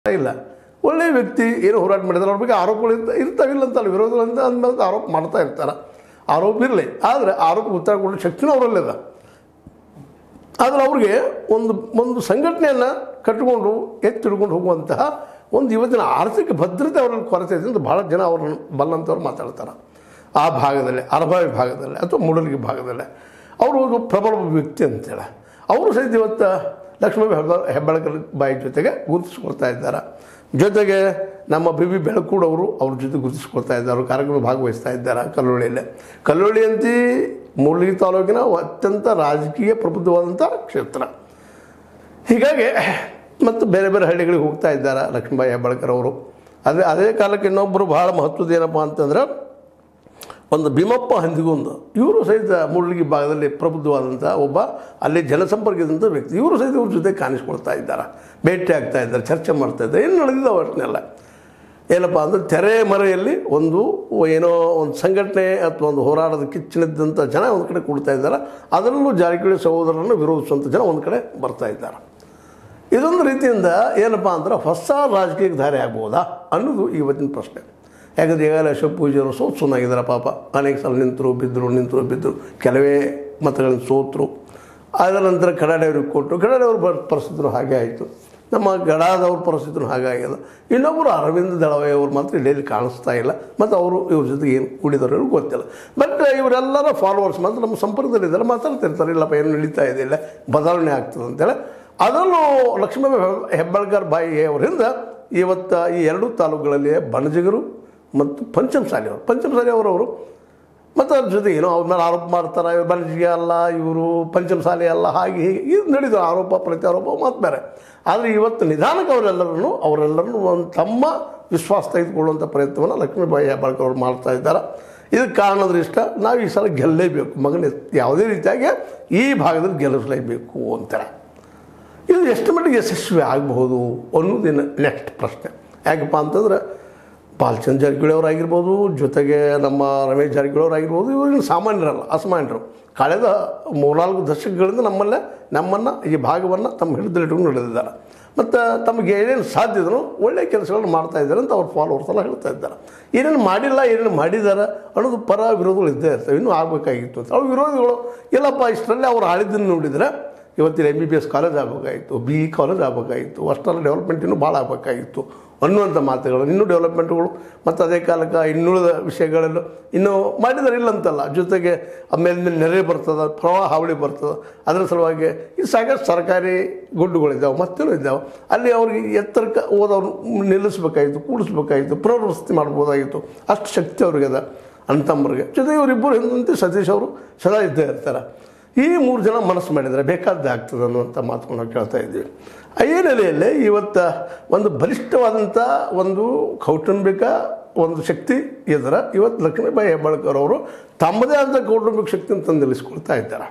ಇಲ್ಲ ಒಳ್ಳೆಯ ವ್ಯಕ್ತಿ ಏನು ಹೋರಾಟ ಮಾಡಿದ್ದಾರೆ ಅವ್ರ ಬಗ್ಗೆ ಆರೋಪಗಳು ಇರ್ತ ಇರ್ತಾವಿಲ್ಲ ಅಂತಲ್ಲ ವಿರೋಧಗಳಿಂದ ಅಂದ್ಮೇಲೆ ಆರೋಪ ಮಾಡ್ತಾ ಇರ್ತಾರೆ ಆರೋಪ ಇರಲಿ ಆದರೆ ಆರೋಪ ಉತ್ತರ ಕೊಡೋ ಶಕ್ತಿನೂ ಅವರಲ್ಲಿದೆ ಆದರೆ ಅವ್ರಿಗೆ ಒಂದು ಒಂದು ಸಂಘಟನೆಯನ್ನು ಕಟ್ಟಿಕೊಂಡು ಎತ್ತಿ ಹಿಡ್ಕೊಂಡು ಹೋಗುವಂತಹ ಒಂದು ಇವತ್ತಿನ ಆರ್ಥಿಕ ಭದ್ರತೆ ಅವರಲ್ಲಿ ಕೊರತೆ ಇದೆ ಅಂತ ಭಾಳ ಜನ ಅವ್ರನ್ನ ಬಲ್ಲಂತವ್ರು ಮಾತಾಡ್ತಾರೆ ಆ ಭಾಗದಲ್ಲಿ ಅರಭಾವಿ ಭಾಗದಲ್ಲಿ ಅಥವಾ ಮೂಡಲ್ಗಿ ಭಾಗದಲ್ಲಿ ಅವರು ಒಂದು ಪ್ರಬಲ ವ್ಯಕ್ತಿ ಅಂತೇಳಿ ಅವರು ಸಹಿತ ಇವತ್ತು ಲಕ್ಷ್ಮೀ ಹೆಬ್ಬ ಹೆಬ್ಬಾಳ್ಕರ್ ಬಾಯಿ ಜೊತೆಗೆ ಗುರುತಿಸ್ಕೊಳ್ತಾ ಇದ್ದಾರೆ ಜೊತೆಗೆ ನಮ್ಮ ಬಿ ಬಿ ಬೆಳಕೂಡವರು ಅವ್ರ ಜೊತೆ ಗುರುತಿಸ್ಕೊಳ್ತಾ ಇದ್ದಾರೆ ಅವ್ರ ಕಾರ್ಯಕ್ರಮ ಭಾಗವಹಿಸ್ತಾ ಇದ್ದಾರೆ ಕಲ್ಲೋಳಿಯಲ್ಲಿ ಕಲ್ಲೋಳಿ ಅಂತಿ ಮೂಡಲಗಿ ತಾಲೂಕಿನ ಅತ್ಯಂತ ರಾಜಕೀಯ ಪ್ರಬುದ್ಧವಾದಂಥ ಕ್ಷೇತ್ರ ಹೀಗಾಗಿ ಮತ್ತು ಬೇರೆ ಬೇರೆ ಹಳ್ಳಿಗಳಿಗೆ ಹೋಗ್ತಾ ಇದ್ದಾರೆ ಲಕ್ಷ್ಮೀಬಾಯಿ ಹೆಬ್ಬಾಳ್ಕರ್ ಅವರು ಅದೇ ಅದೇ ಕಾಲಕ್ಕೆ ಇನ್ನೊಬ್ಬರು ಭಾಳ ಮಹತ್ವದ ಏನಪ್ಪ ಅಂತಂದ್ರೆ ಒಂದು ಭೀಮಪ್ಪ ಹಂದಿಗೊಂದು ಇವರು ಸಹಿತ ಮೂಡಲಗಿ ಭಾಗದಲ್ಲಿ ಪ್ರಬುದ್ಧವಾದಂಥ ಒಬ್ಬ ಅಲ್ಲಿ ಜನಸಂಪರ್ಕದಂಥ ವ್ಯಕ್ತಿ ಇವರು ಸಹಿತ ಇವ್ರ ಜೊತೆ ಕಾಣಿಸ್ಕೊಳ್ತಾ ಇದ್ದಾರೆ ಭೇಟಿ ಆಗ್ತಾ ಇದ್ದಾರೆ ಚರ್ಚೆ ಮಾಡ್ತಾ ಇದ್ದಾರೆ ಏನು ನಡೆದಿದ್ದಾವೆ ಅಷ್ಟನ್ನೆಲ್ಲ ಏನಪ್ಪ ಅಂದರೆ ತೆರೆ ಮರೆಯಲ್ಲಿ ಒಂದು ಏನೋ ಒಂದು ಸಂಘಟನೆ ಅಥವಾ ಒಂದು ಹೋರಾಟದ ಕಿಚ್ಚಿನದ್ದಂಥ ಜನ ಒಂದು ಕಡೆ ಕೂಡ್ತಾ ಇದ್ದಾರೆ ಅದರಲ್ಲೂ ಜಾರಕಿಹೊಳಿ ಸಹೋದರರನ್ನು ವಿರೋಧಿಸುವಂಥ ಜನ ಒಂದು ಕಡೆ ಬರ್ತಾ ಇದ್ದಾರೆ ಇದೊಂದು ರೀತಿಯಿಂದ ಏನಪ್ಪ ಅಂದ್ರೆ ಹೊಸ ರಾಜಕೀಯಕ್ಕೆ ದಾರಿ ಆಗ್ಬೋದಾ ಅನ್ನೋದು ಇವತ್ತಿನ ಪ್ರಶ್ನೆ ಯಾಕಂದರೆ ಈಗಾಗಲೇ ಅಶೋಕ್ ಪೂಜೆಯವರು ಸೋತ್ ಸುನ್ನಾಗಿದ್ದಾರೆ ಪಾಪ ಅನೇಕ ಸಲ ನಿಂತರು ಬಿದ್ದರು ನಿಂತರು ಬಿದ್ದರು ಕೆಲವೇ ಮತಗಳನ್ನು ಸೋತರು ಅದರ ನಂತರ ಕಡಾಡೆ ಅವ್ರಿಗೆ ಕೊಟ್ಟರು ಕಡಾಡೆ ಅವ್ರ ಬ- ಪರಿಸ್ಥಿತಿನೂ ಹಾಗೆ ಆಯಿತು ನಮ್ಮ ಗಡಾದವ್ರ ಪರಿಸ್ಥಿತಿನೂ ಹಾಗೆ ಆಗ್ಯದ ಇನ್ನೊಬ್ಬರು ಅರವಿಂದ ದಳವಾಯಿ ಅವರು ಮಾತ್ರ ಇಲ್ಲಿ ಕಾಣಿಸ್ತಾ ಇಲ್ಲ ಮತ್ತು ಅವರು ಇವ್ರ ಜೊತೆಗೆ ಏನು ಕೂಡಿದವರು ಗೊತ್ತಿಲ್ಲ ಬಟ್ ಇವರೆಲ್ಲರ ಫಾಲೋವರ್ಸ್ ಮಾತ್ರ ನಮ್ಮ ಸಂಪರ್ಕದಲ್ಲಿದ್ದಾರೆ ಮಾತಾಡ್ತಿರ್ತಾರೆ ಇಲ್ಲಪ್ಪ ಏನು ನಡೀತಾ ಇದೆ ಇಲ್ಲ ಬದಲಾವಣೆ ಆಗ್ತದೆ ಅಂತೇಳಿ ಅದರಲ್ಲೂ ಲಕ್ಷ್ಮೀ ಹೆಬ್ಬಾಳ್ಕರ್ ಬಾಯಿ ಅವರಿಂದ ಇವತ್ತು ಈ ಎರಡೂ ತಾಲೂಕುಗಳಲ್ಲಿ ಬಣಜಿಗರು ಮತ್ತು ಪಂಚಮಸಾಲಿಯವರು ಪಂಚಮಸಾಲಿಯವರವರು ಮತ್ತು ಅದ್ರ ಜೊತೆ ಏನೋ ಅವ್ರ ಮೇಲೆ ಆರೋಪ ಮಾಡ್ತಾರೆ ಇವ್ರು ಬಣಜಿಗೆ ಅಲ್ಲ ಇವರು ಪಂಚಮಸಾಲಿ ಅಲ್ಲ ಹಾಗೆ ಹೀಗೆ ಇದು ನಡೆದು ಆರೋಪ ಪ್ರತ್ಯಾರೋಪ ಮತ್ತು ಬೇರೆ ಆದರೆ ಇವತ್ತು ನಿಧಾನಕ್ಕೆ ಅವರೆಲ್ಲರನ್ನು ಅವರೆಲ್ಲರನ್ನು ಒಂದು ತಮ್ಮ ವಿಶ್ವಾಸ ತೆಗೆದುಕೊಳ್ಳುವಂಥ ಪ್ರಯತ್ನವನ್ನು ಲಕ್ಷ್ಮೀಬಾಯಿ ಹೆಬ್ಬಾಳ್ಕರ್ ಅವರು ಮಾಡ್ತಾ ಇದ್ದಾರೆ ಇದಕ್ಕೆ ಕಾರಣದ್ರ ಇಷ್ಟ ನಾವು ಈ ಸಲ ಗೆಲ್ಲಲೇಬೇಕು ಮಗನ ಯಾವುದೇ ರೀತಿಯಾಗಿ ಈ ಭಾಗದಲ್ಲಿ ಗೆಲ್ಲಿಸಲೇಬೇಕು ಅಂತಾರೆ ಇದು ಎಷ್ಟು ಮಟ್ಟಿಗೆ ಯಶಸ್ವಿ ಆಗಬಹುದು ಅನ್ನೋದಿನ ನೆಕ್ಸ್ಟ್ ಪ್ರಶ್ನೆ ಯಾಕಪ್ಪ ಅಂತಂದ್ರೆ ಬಾಲಚಂದ್ರ ಜಾರಕಿಹೊಳಿ ಅವರಾಗಿರ್ಬೋದು ಜೊತೆಗೆ ನಮ್ಮ ರಮೇಶ್ ಜಾರಕಿಹೊಳಿ ಅವರಾಗಿರ್ಬೋದು ಇವ್ರಿಗೆ ಸಾಮಾನ್ಯರಲ್ಲ ಅಸಾಮಾನ್ಯರು ಕಳೆದ ಮೂರ್ನಾಲ್ಕು ದಶಕಗಳಿಂದ ನಮ್ಮಲ್ಲೇ ನಮ್ಮನ್ನು ಈ ಭಾಗವನ್ನು ತಮ್ಮ ಹಿಡಿದಲ್ಲಿಟ್ಕೊಂಡು ನಡೆದಿದ್ದಾರೆ ಮತ್ತು ತಮಗೆ ಏನೇನು ಸಾಧ್ಯ ಇದನ್ನು ಒಳ್ಳೆಯ ಕೆಲಸಗಳನ್ನು ಮಾಡ್ತಾ ಇದ್ದಾರೆ ಅಂತ ಅವ್ರ ಫಾಲೋವರ್ಸ್ ಎಲ್ಲ ಹೇಳ್ತಾ ಇದ್ದಾರೆ ಏನೇನು ಮಾಡಿಲ್ಲ ಏನೇನು ಮಾಡಿದ್ದಾರೆ ಅನ್ನೋದು ಪರ ವಿರೋಧಗಳು ಇದ್ದೇ ಇರ್ತವೆ ಇನ್ನೂ ಆಗಬೇಕಾಗಿತ್ತು ಅಂತ ಅವ್ರ ವಿರೋಧಿಗಳು ಇಲ್ಲಪ್ಪ ಇಷ್ಟರಲ್ಲೇ ಅವ್ರು ಆಳಿದ್ದನ್ನು ನೋಡಿದರೆ ಇವತ್ತಿನ M B B S college ಆಗಬೇಕಾಗಿತ್ತು ಬಿ ಇ ಕಾಲೇಜ್ ಆಗಬೇಕಾಗಿತ್ತು ಅಷ್ಟೆಲ್ಲ ಡೆವಲಪ್ಮೆಂಟ್ ಇನ್ನೂ ಭಾಳ ಆಗಬೇಕಾಗಿತ್ತು ಅನ್ನುವಂಥ ಮಾತುಗಳು ಇನ್ನೂ ಡೆವಲಪ್ಮೆಂಟ್ಗಳು ಮತ್ತು ಅದೇ ಕಾಲಕ್ಕೆ ಇನ್ನುಳಿದ ವಿಷಯಗಳೆಲ್ಲ ಇನ್ನೂ ಮಾಡಿದರೆ ಇಲ್ಲ ಅಂತಲ್ಲ ಜೊತೆಗೆ ಆಮೇಲೆ ನೆರೆ ಬರ್ತದೆ ಪ್ರವಾಹ ಹಾವಳಿ ಬರ್ತದೆ ಅದರ ಸಲುವಾಗಿ ಈ ಸಾಕಷ್ಟು ಸರ್ಕಾರಿ ಗುಡ್ಡುಗಳಿದ್ದಾವೆ ಮತ್ತೇನೂ ಇದ್ದಾವೆ ಅಲ್ಲಿ ಅವ್ರಿಗೆ ಎತ್ತರಕ್ಕೆ ಓದೋರು ನಿಲ್ಲಿಸ್ಬೇಕಾಗಿತ್ತು ಕೂಡಿಸ್ಬೇಕಾಗಿತ್ತು ಪುನರ್ವಸತಿ ಮಾಡ್ಬೋದಾಗಿತ್ತು ಅಷ್ಟು ಶಕ್ತಿ ಅವ್ರಿಗೆ ಅದ ಅಣ್ತಮ್ಮರಿಗೆ ಜೊತೆಗೆ ಇವರಿಬ್ಬರು ಹಿಂದಂತೆ ಸತೀಶ್ ಅವರು ಸದಾ ಇದ್ದೇ ಇರ್ತಾರೆ ಈ ಮೂರು ಜನ ಮನಸ್ಸು ಮಾಡಿದರೆ ಬೇಕಾದ್ದೇ ಆಗ್ತದೆ ಅನ್ನುವಂಥ ಮಾತುಗಳನ್ನ ನಾವು ಕೇಳ್ತಾ ಇದ್ದೀವಿ ಈ ನೆಲೆಯಲ್ಲಿ ಇವತ್ತು ಒಂದು ಬಲಿಷ್ಠವಾದಂಥ ಒಂದು ಕೌಟುಂಬಿಕ ಒಂದು ಶಕ್ತಿ ಇದರ ಇವತ್ತು ಲಕ್ಷ್ಮೀಬಾಯಿ ಹೆಬ್ಬಾಳ್ಕರ್ ಅವರು ತಮ್ಮದೇ ಆದ ಕೌಟುಂಬಿಕ ಶಕ್ತಿಯನ್ನು ತಂದು ನಿಲ್ಲಿಸ್ಕೊಳ್ತಾ ಇದ್ದಾರೆ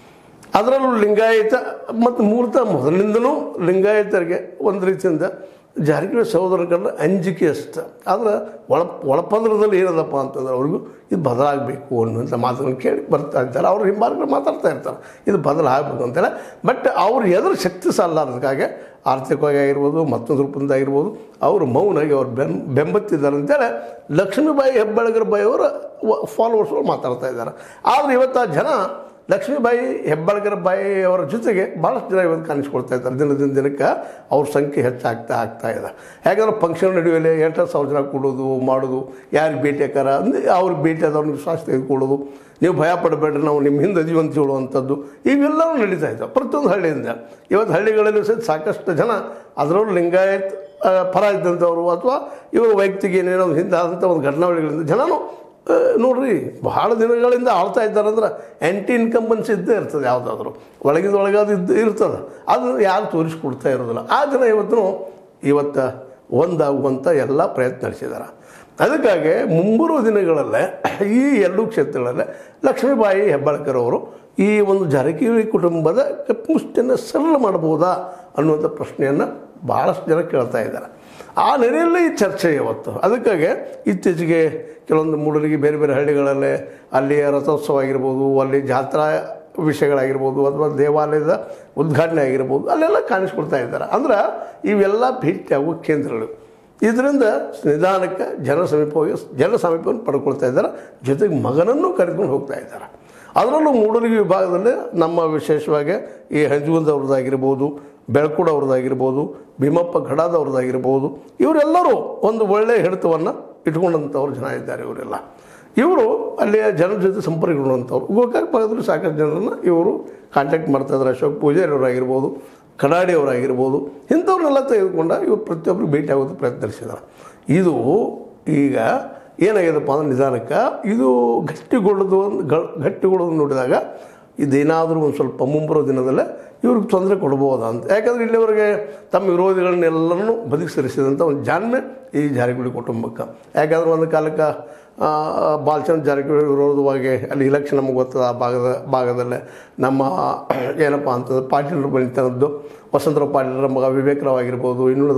ಅದರಲ್ಲೂ ಲಿಂಗಾಯತ ಮತ್ತು ಮೂಲತಃ ಮೊದಲಿನಿಂದಲೂ ಲಿಂಗಾಯತರಿಗೆ ಒಂದು ರೀತಿಯಿಂದ ಜಾರಕಿಹೊಳಿ ಸಹೋದರ ಕಂಡ್ರೆ ಅಂಜಿಕೆ ಅಷ್ಟು ಆದರೆ ಒಳ ಒಳಪದರದಲ್ಲಿ ಏನದಪ್ಪ ಅಂತಂದ್ರೆ ಅವ್ರಿಗೂ ಇದು ಬದಲಾಗಬೇಕು ಅನ್ನುವಂಥ ಮಾತುಗಳನ್ನು ಕೇಳಿ ಬರ್ತಾ ಇರ್ತಾರೆ ಅವ್ರ ಹಿಂಬಾರ್ಗಳು ಮಾತಾಡ್ತಾ ಇರ್ತಾರೆ ಇದು ಬದಲಾಗಬೇಕು ಅಂತೇಳಿ ಬಟ್ ಅವ್ರು ಎದುರು ಶಕ್ತಿ ಸಾಲಾರದಕ್ಕಾಗಿ ಆರ್ಥಿಕವಾಗಿ ಆಗಿರ್ಬೋದು ಮತ್ತೊಂದು ರೂಪದಿಂದ ಆಗಿರ್ಬೋದು ಅವರು ಮೌನಾಗಿ ಅವ್ರು ಬೆಂ ಬೆಂಬತ್ತಿದ್ದಾರೆ ಅಂತೇಳಿ ಲಕ್ಷ್ಮೀಬಾಯಿ ಹೆಬ್ಬಾಳ್ಕರ್ ಬಾಯಿ ಅವರ ಫಾಲೋವರ್ಸ್ಗಳು ಮಾತಾಡ್ತಾ ಇದ್ದಾರೆ ಆದರೆ ಇವತ್ತು ಆ ಜನ ಲಕ್ಷ್ಮೀಬಾಯಿ ಹೆಬ್ಬಾಳ್ಕರ ಬಾಯಿ ಅವರ ಜೊತೆಗೆ ಭಾಳಷ್ಟು ಜನ ಇವತ್ತು ಕಾಣಿಸ್ಕೊಳ್ತಾ ಇದ್ದಾರೆ ದಿನದಿಂದ ದಿನಕ್ಕೆ ಅವ್ರ ಸಂಖ್ಯೆ ಹೆಚ್ಚಾಗ್ತಾ ಆಗ್ತಾ ಇದೆ ಯಾಕಂದ್ರೆ ಫಂಕ್ಷನ್ ನಡೆಯುವಲ್ಲಿ ಎಂಟು ಸಾವಿರ ಜನ ಕೊಡೋದು ಮಾಡೋದು ಯಾರಿಗೆ ಭೇಟಿ ಹಾಕಾರ ಅಂದರೆ ಅವ್ರಿಗೆ ಭೇಟಿ ಆದವ್ರನ್ನ ವಿಶ್ವಾಸ ತೆಗೆದುಕೊಳ್ಳೋದು ನೀವು ಭಯ ಪಡಬೇಡ್ರಿ ನಾವು ನಿಮ್ಮ ಹಿಂದೆ ಅದೀವಿ ಅಂತ ಹೇಳುವಂಥದ್ದು ಇವೆಲ್ಲವೂ ನಡೀತಾ ಇದ್ದಾವೆ ಪ್ರತಿಯೊಂದು ಹಳ್ಳಿಯಿಂದ ಇವತ್ತು ಹಳ್ಳಿಗಳಲ್ಲಿ ಸಹಿತ ಸಾಕಷ್ಟು ಜನ ಅದರಲ್ಲೂ ಲಿಂಗಾಯತ್ ಆ, ಪರ ಇದ್ದಂಥವ್ರು ಅಥವಾ ಇವರು ವೈಯಕ್ತಿಕ ಏನೇನೋ ಒಂದು ಹಿಂದೆ ಆದಂಥ ಒಂದು ಘಟನಾವಳಿಗಳಿಂದ ಜನನು ಆ, ನೋಡ್ರಿ ಬಹಳ ದಿನಗಳಿಂದ ಆಳ್ತಾ ಇದ್ದಾರೆ ಅಂದ್ರೆ ಆ್ಯಂಟಿ ಇನ್ಕಂಬನ್ಸ್ ಇದ್ದೇ ಇರ್ತದೆ ಯಾವುದಾದ್ರೂ ಒಳಗಿಂದ ಒಳಗೆ ಅದು ಇದ್ದು ಇರ್ತದೆ ಅದು ಯಾರು ತೋರಿಸ್ಕೊಡ್ತಾ ಇರೋದಿಲ್ಲ ಆ ಜನ ಇವತ್ತು ಇವತ್ತು ಒಂದಾಗುವಂಥ ಎಲ್ಲ ಪ್ರಯತ್ನ ನಡೆಸಿದ್ದಾರೆ ಅದಕ್ಕಾಗಿ ಮುಂಬರುವ ದಿನಗಳಲ್ಲೇ ಈ ಎರಡೂ ಕ್ಷೇತ್ರಗಳಲ್ಲೇ ಲಕ್ಷ್ಮೀಬಾಯಿ ಹೆಬ್ಬಾಳ್ಕರ್ ಅವರು ಈ ಒಂದು ಜಾರಕಿಹೊಳಿ ಕುಟುಂಬದ ಕಪ್ಪುಷ್ಟಿಯನ್ನು ಸರಳ ಮಾಡ್ಬೋದಾ ಅನ್ನುವಂಥ ಪ್ರಶ್ನೆಯನ್ನು ಭಾಳಷ್ಟು ಜನ ಕೇಳ್ತಾ ಇದ್ದಾರೆ ಆ ನೆಲೆಯಲ್ಲಿ ಈ ಚರ್ಚೆ ಇವತ್ತು ಅದಕ್ಕಾಗಿ ಇತ್ತೀಚೆಗೆ ಕೆಲವೊಂದು ಮೂಡಲಿಗೆ ಬೇರೆ ಬೇರೆ ಹಳ್ಳಿಗಳಲ್ಲೇ ಅಲ್ಲಿಯ ರಥೋತ್ಸವ ಆಗಿರ್ಬೋದು ಅಲ್ಲಿ ಜಾತ್ರಾ ವಿಷಯಗಳಾಗಿರ್ಬೋದು ಅಥವಾ ದೇವಾಲಯದ ಉದ್ಘಾಟನೆ ಆಗಿರ್ಬೋದು ಅಲ್ಲೆಲ್ಲ ಕಾಣಿಸ್ಕೊಳ್ತಾ ಇದ್ದಾರೆ ಅಂದ್ರೆ ಇವೆಲ್ಲ ಭೇಟಿ ಆಗುವ ಕೇಂದ್ರಗಳು ಇದರಿಂದ ನಿಧಾನಕ್ಕೆ ಜನ ಸಮೀಪ ಹೋಗಿ ಜನ ಸಮೀಪವನ್ನು ಪಡ್ಕೊಳ್ತಾ ಇದ್ದಾರೆ ಜೊತೆಗೆ ಮಗನನ್ನು ಕರೆದುಕೊಂಡು ಹೋಗ್ತಾ ಇದ್ದಾರೆ ಅದರಲ್ಲೂ ಮೂಡಲಗಿ ವಿಭಾಗದಲ್ಲಿ ನಮ್ಮ ವಿಶೇಷವಾಗಿ ಈ ಹಂಜುಗುಂದವ್ರದ್ದಾಗಿರ್ಬೋದು ಬೆಳಕುಡ ಅವ್ರದ್ದಾಗಿರ್ಬೋದು ಭೀಮಪ್ಪ ಘಡಾದವ್ರದ್ದಾಗಿರ್ಬೋದು ಇವರೆಲ್ಲರೂ ಒಂದು ಒಳ್ಳೆಯ ಹಿಡಿತವನ್ನು ಇಟ್ಕೊಂಡಂಥವ್ರು ಜನ ಇದ್ದಾರೆ ಇವರೆಲ್ಲ ಇವರು ಅಲ್ಲಿಯ ಜನರ ಜೊತೆ ಸಂಪರ್ಕಗೊಳ್ಳುವಂಥವ್ರು ಗೋಕಾಕ್ ಭಾಗದಲ್ಲಿ ಸಾಕಷ್ಟು ಜನರನ್ನು ಇವರು ಕಾಂಟ್ಯಾಕ್ಟ್ ಮಾಡ್ತಾ ಇದ್ದಾರೆ ಅಶೋಕ್ ಪೂಜಾರಿ ಅವರಾಗಿರ್ಬೋದು ಕಡಾಡಿ ಅವರಾಗಿರ್ಬೋದು ಇಂಥವ್ರನ್ನೆಲ್ಲ ತೆಗೆದುಕೊಂಡ ಇವರು ಪ್ರತಿಯೊಬ್ಬರು ಭೇಟಿ ಆಗೋದು ಪ್ರಯತ್ನಿಸಿದ್ದಾರೆ ಇದು ಈಗ ಏನಾಗಿದೆಪ್ಪ ಅಂದ್ರೆ ನಿಧಾನಕ್ಕೆ ಇದು ಗಟ್ಟಿಗೊಳ್ಳೋದು ಒಂದು ಗ- ಗಟ್ಟಿಗೊಳ್ಳೋದು ನೋಡಿದಾಗ ಇದೇನಾದರೂ ಒಂದು ಸ್ವಲ್ಪ ಮುಂಬರೋ ದಿನದಲ್ಲೇ ಇವ್ರಿಗೆ ತೊಂದರೆ ಕೊಡ್ಬೋದಾ ಅಂತ ಯಾಕಂದರೆ ಇಲ್ಲಿವರೆಗೆ ತಮ್ಮ ವಿರೋಧಿಗಳನ್ನೆಲ್ಲರನ್ನು ಬದುಕಿ ಸರಿಸಿದಂಥ ಒಂದು ಜಾಣ್ಮೆ ಈ ಜಾರಕಿಹೊಳಿ ಕುಟುಂಬಕ್ಕೆ ಯಾಕಂದ್ರೆ ಒಂದು ಕಾಲಕ್ಕೆ ಆ, ಬಾಲಚಂದ್ರ ಜಾರಕಿಹೊಳಿ ವಿರೋಧವಾಗಿ ಅಲ್ಲಿ ಇಲೆಕ್ಷನ್ ನಮಗೆ ಗೊತ್ತದ ಆ ಭಾಗದ ಭಾಗದಲ್ಲೇ ನಮ್ಮ ಏನಪ್ಪ ಅಂತಂದ್ರೆ ಪಾಟೀಲರು ಬಂದಿದ್ದು ವಸಂತರಾವ್ ಪಾಟೀಲರ ಮಗ ವಿವೇಕರಾವ್ ಆಗಿರ್ಬೋದು ಇನ್ನುಳಿದ